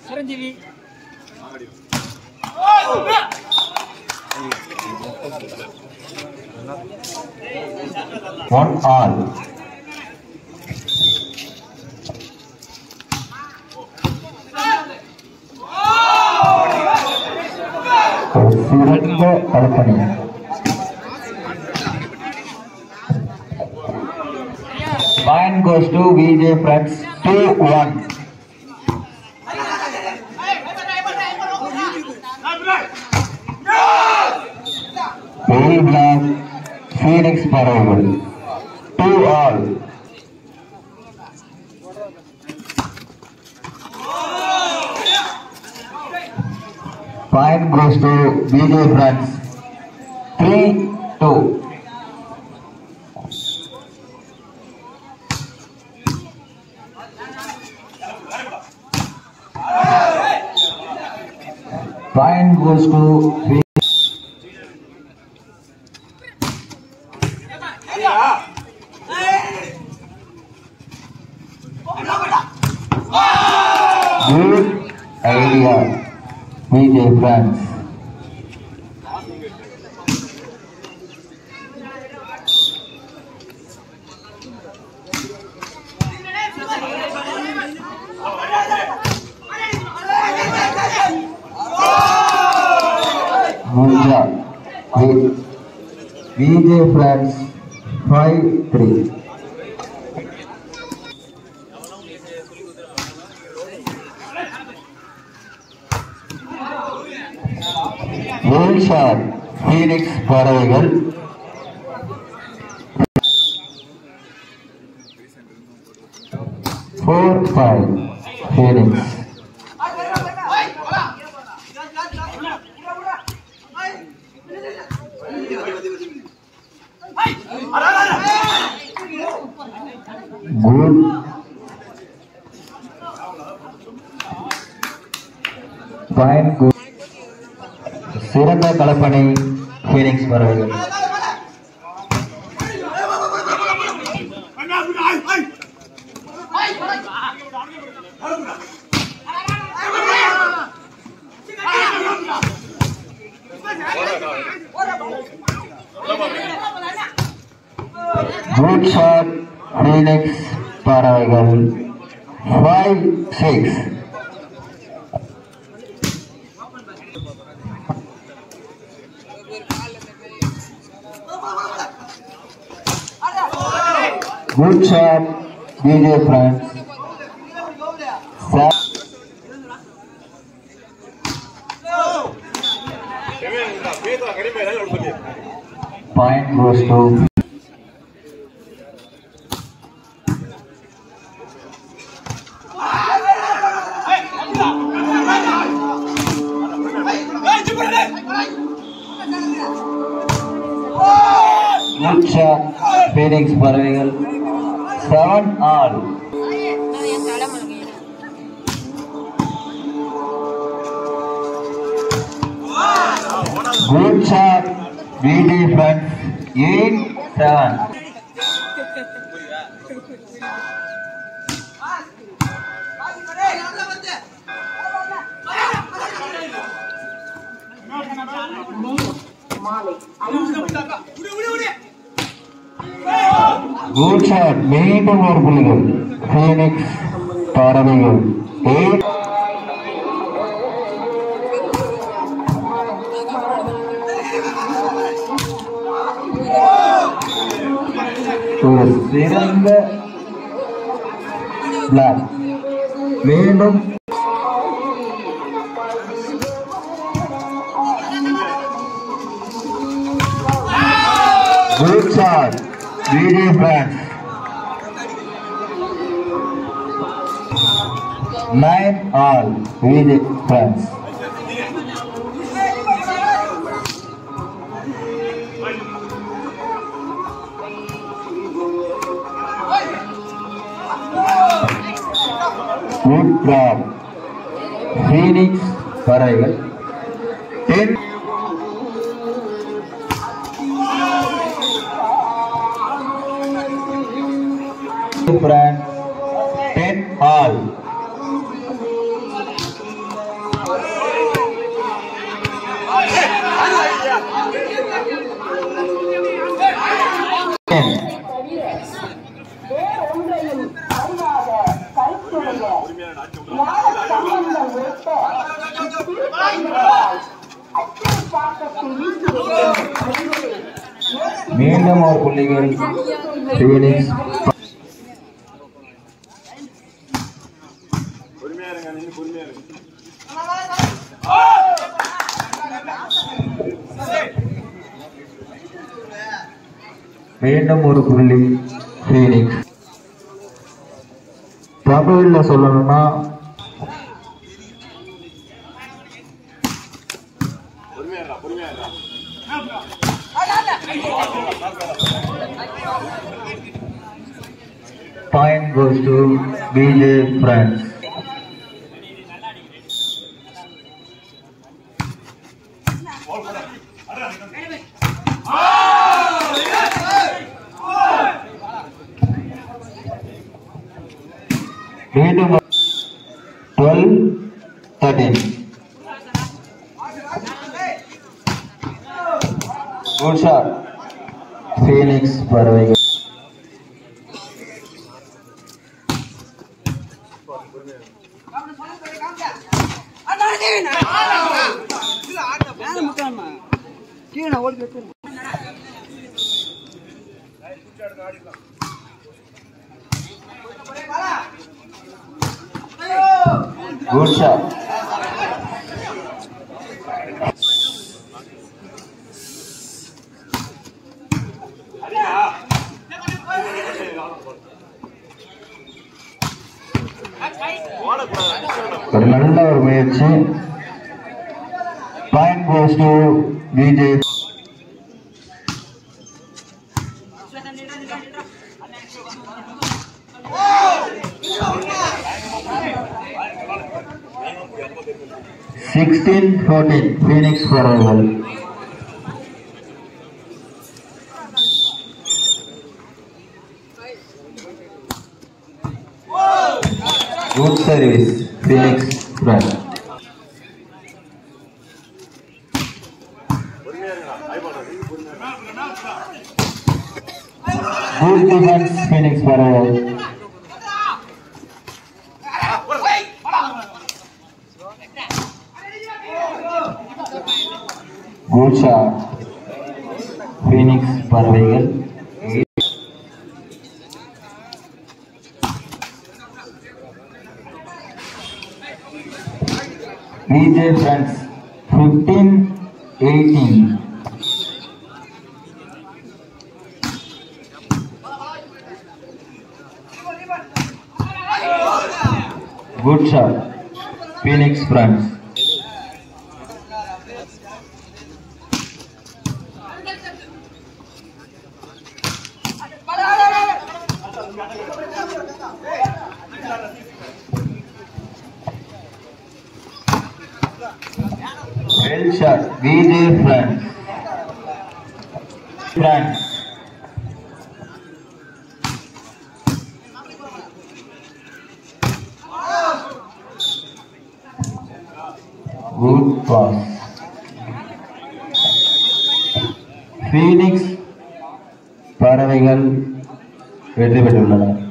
Chiranjeevi One all. சிறந்த கற்பனை Point goes to VJ friends 2-1. Very black Phoenix பறவைகள் 2 all. Point goes to VJ friends 3-2. Point goes to Phoenix. Good idea, VJ friends. Good job. V- VJ friends 5-3. வேல்ஷார் Phoenix பறவைகள் four five Phoenix good point good சிறந்த கலப்பணி ஃபீனிக்ஸ் பறவைகள் good shot Phoenix பறவைகள் five six Good shot, DJ friends. Sa- Point goes to Good shot, Phoenix பறவைகள் seven all அது என் தலைமுறை குட் ஷாட் பிடி friends eight seven good shot மீண்டும் ஒரு புள்ளிகள் ஃபீனிக்ஸ் பறவைகள் எயிட் ஒரு சிறந்த பிளாக் மீண்டும் good shot video brand nine all video brands good grab Phoenix பறவைகள் டென் பிராண்ட் டென் ஆல் சம்பந்தம் உரைத்த இத்தீர்ப்பால் அச்சம் தாக்கத்தை நீக்கிய அறிவுரை மீண்டும் ஒரு புள்ளிகள் ஃபீனிக்ஸ் மீண்டும் ஒரு புள்ளி ஃபீனிக்ஸ் தமிழ்ல சொல்லணும்னா Point goes to BJ France. மீண்டும் 12 13 குட் ஷாட் ஃபீனிக்ஸ் பறவைகள் குட் ஷாட் ஒரு நல்ல ஒரு முயற்சி point goes to Vijay sixteen fourteen Phoenix பறவைகள் good service Phoenix friend good defence Phoenix பறவைகள் குட் ஷாட் ஃபீனிக்ஸ் பறவைகள் Vijay friends fifteen eighteen good shot Phoenix friends Well shot. VJ France. France. Good pass. Phoenix பறவைகள் வெற்றி பெற்றுள்ளனர்